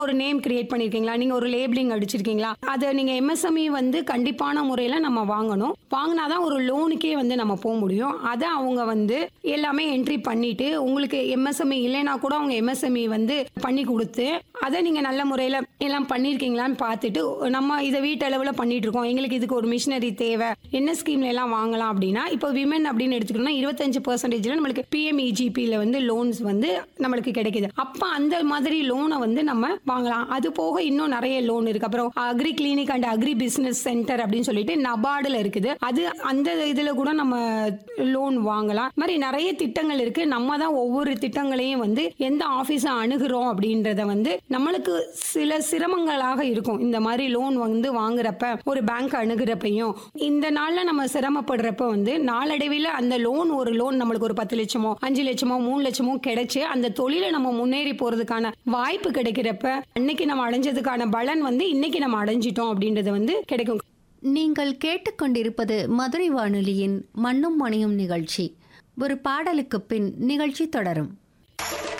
ஒரு name create பண்ணிருக்கீங்களா நீங்க ஒரு லேபிளிங் அடிச்சிருக்கீங்களா அதை நீங்க எம்எஸ்எம்இ வந்து கண்டிப்பான முறையில நம்ம வாங்கணும் வாங்கினாதான் ஒரு லோனுக்கே வந்து நம்ம போக முடியும் அதை அவங்க வந்து எல்லாமே என்ட்ரி பண்ணிட்டு உங்களுக்கு எம்எஸ்எம்இ இல்லைன்னா கூட அவங்க எம்எஸ்எம்இ வந்து பண்ணி கொடுத்து அதை நீங்க நல்ல முறையில எல்லாம் பண்ணிருக்கீங்களான்னு பார்த்துட்டு நம்ம இதை வீட்டளவில் பண்ணிட்டு இருக்கோம் எங்களுக்கு இதுக்கு ஒரு மிஷினரி தேவை என்ன ஸ்கீம்ல எல்லாம் வாங்கலாம் அப்படின்னா இப்போ விமன் அப்படின்னு எடுத்துக்கிட்டோம்னா இருபத்தஞ்சு பர்சன்டேஜ்ல நம்மளுக்கு பிஎம்இஜிபியில் வந்து லோன்ஸ் வந்து நம்மளுக்கு கிடைக்குது அப்போ அந்த மாதிரி லோனை வந்து நம்ம வாங்கலாம் அது போக இன்னும் நிறைய லோன் இருக்கு அப்புறம் agri clinic and agri business centre அப்படின்னு சொல்லிட்டு நபார்டுல இருக்குது அது அந்த இதுல கூட நம்ம லோன் வாங்கலாம் இது மாதிரி நிறைய திட்டங்கள் இருக்கு நம்ம தான் ஒவ்வொரு திட்டங்களையும் வந்து எந்த ஆபீஸை அணுகிறோம் அப்படின்றத வந்து நம்மளுக்கு சில சிரமங்களாக இருக்கும் இந்த மாதிரி லோன் வந்து வாங்குறப்ப ஒரு பேங்க் அணுகிறப்பையும் இந்த நாள்ல நம்ம சிரமப்படுறப்ப வந்து நாளடைவில் அந்த லோன் ஒரு லோன் நம்மளுக்கு ஒரு பத்து லட்சமோ அஞ்சு லட்சமோ மூணு லட்சமோ கிடைச்சு அந்த தொழிலை நம்ம முன்னேறி போறதுக்கான வாய்ப்பு கிடைக்கிறப்ப அன்னைக்கு நம்ம அடைஞ்சதுக்கான பலன் வந்து இன்னைக்கு நம்ம அடைஞ்சிட்டோம் அப்படின்றது வந்து கிடைக்கும் நீங்கள் கேட்டுக்கொண்டிருப்பது மதுரை வானொலியின் மண்ணும் மணியும் நிகழ்ச்சி ஒரு பாடலுக்கு பின் நிகழ்ச்சி தொடரும்